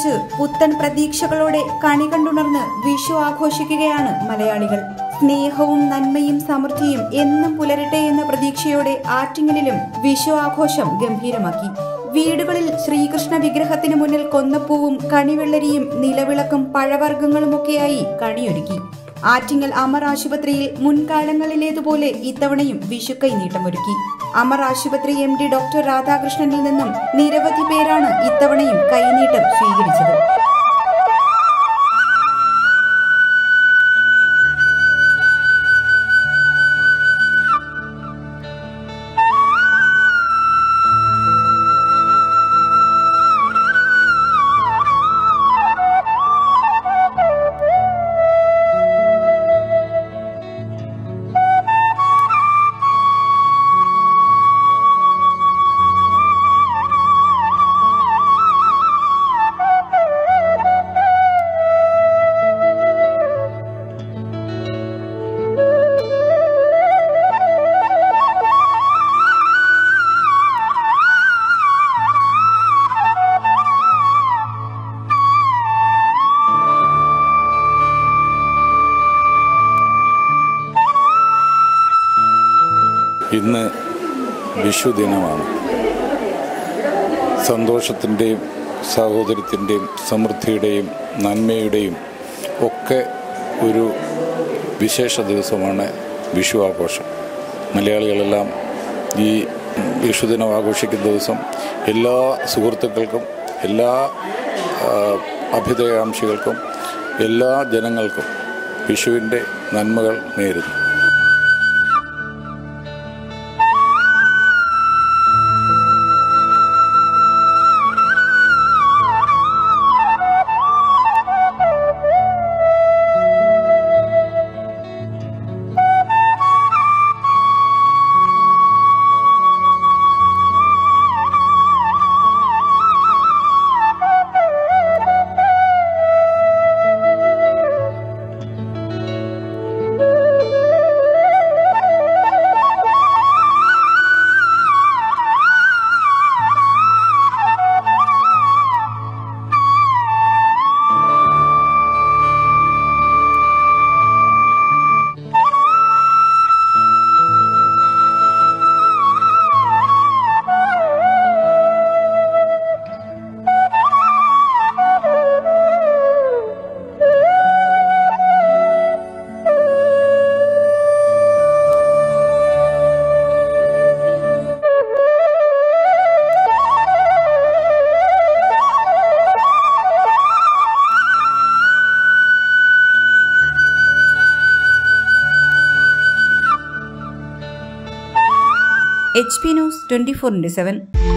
നിറച്ച് പുത്തൻ പ്രതീക്ഷകളോടെ കണി കണ്ടുണർന്ന് വിഷു ആഘോഷിക്കുകയാണ് മലയാളികൾ സ്നേഹവും നന്മയും സമൃദ്ധിയും എന്നും പുലരട്ടെ എന്ന പ്രതീക്ഷയോടെ ആറ്റിങ്ങലിലും വിഷു ആഘോഷം ഗംഭീരമാക്കി വീടുകളിൽ ശ്രീകൃഷ്ണ വിഗ്രഹത്തിന് മുന്നിൽ കൊന്നപ്പൂവും കണിവെള്ളരിയും നിലവിളക്കും പഴവർഗ്ഗങ്ങളുമൊക്കെയായി കണിയൊരുക്കി ആറ്റിങ്ങൽ അമർ ആശുപത്രിയിൽ മുൻകാലങ്ങളിലേതുപോലെ ഇത്തവണയും വിഷുക്കൈ നീട്ടമൊരുക്കി അമർ ആശുപത്രി എം ഡി ഡോക്ടർ രാധാകൃഷ്ണനിൽ നിന്നും നിരവധി പേരാണ് ഇത്തവണയും കൈനീട്ടം സ്വീകരിച്ചത് ഇന്ന് വിഷു ദിനമാണ് സന്തോഷത്തിൻ്റെയും സാഹോദര്യത്തിൻ്റെയും സമൃദ്ധിയുടെയും നന്മയുടെയും ഒക്കെ ഒരു വിശേഷ ദിവസമാണ് വിഷു ആഘോഷം മലയാളികളെല്ലാം ഈ വിഷുദിനം ആഘോഷിക്കുന്ന ദിവസം എല്ലാ സുഹൃത്തുക്കൾക്കും എല്ലാ ആ, അഭ്യുദയകാംക്ഷികൾക്കും എല്ലാ ജനങ്ങൾക്കും വിഷുവിൻ്റെ നന്മകൾ നേരുന്നു H P news twenty four into seven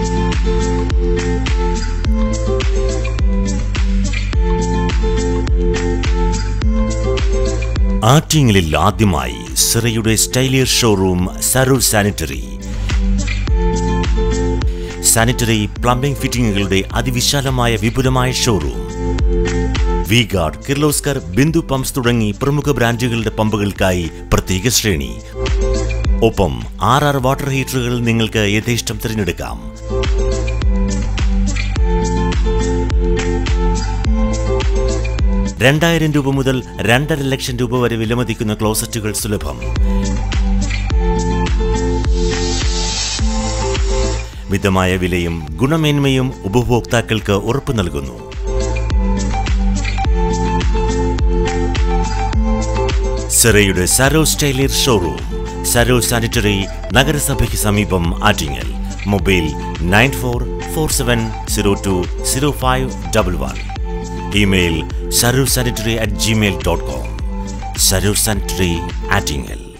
ആറ്റിങ്ങലിൽ ആദ്യമായി സിറയുടെ സ്റ്റൈലിയർ ഷോറൂം സരൂർ സാനിറ്ററി സാനിറ്ററി പ്ലംബിംഗ് ഫിറ്റിംഗുകളുടെ അതിവിശാലമായ വിപുലമായ showroom V Guard Kirloskar Bindu pumps തുടങ്ങി പ്രമുഖ ബ്രാൻഡുകളുടെ പമ്പുകൾക്കായി പ്രത്യേക ശ്രേണി ഒപ്പം ആർ ആർ വാട്ടർ ഹീറ്ററുകൾ നിങ്ങൾക്ക് യഥേഷ്ടം തിരഞ്ഞെടുക്കാം രണ്ടായിരം രൂപ മുതൽ രണ്ടര ലക്ഷം രൂപ വരെ വിലമതിക്കുന്ന ക്ലോസറ്റുകൾ സുലഭം മിതമായ വിലയും ഗുണമേന്മയും ഉപഭോക്താക്കൾക്ക് ഉറപ്പു നൽകുന്നു സിറയുടെ സരോ സ്റ്റൈലിയർ ഷോറൂം സരോ സാനിറ്ററി നഗരസഭയ്ക്ക് സമീപം Attingal mobile nine four four seven zero two zero five double one email Saro sanitary at Gmail dot com Saro sanitary Attingal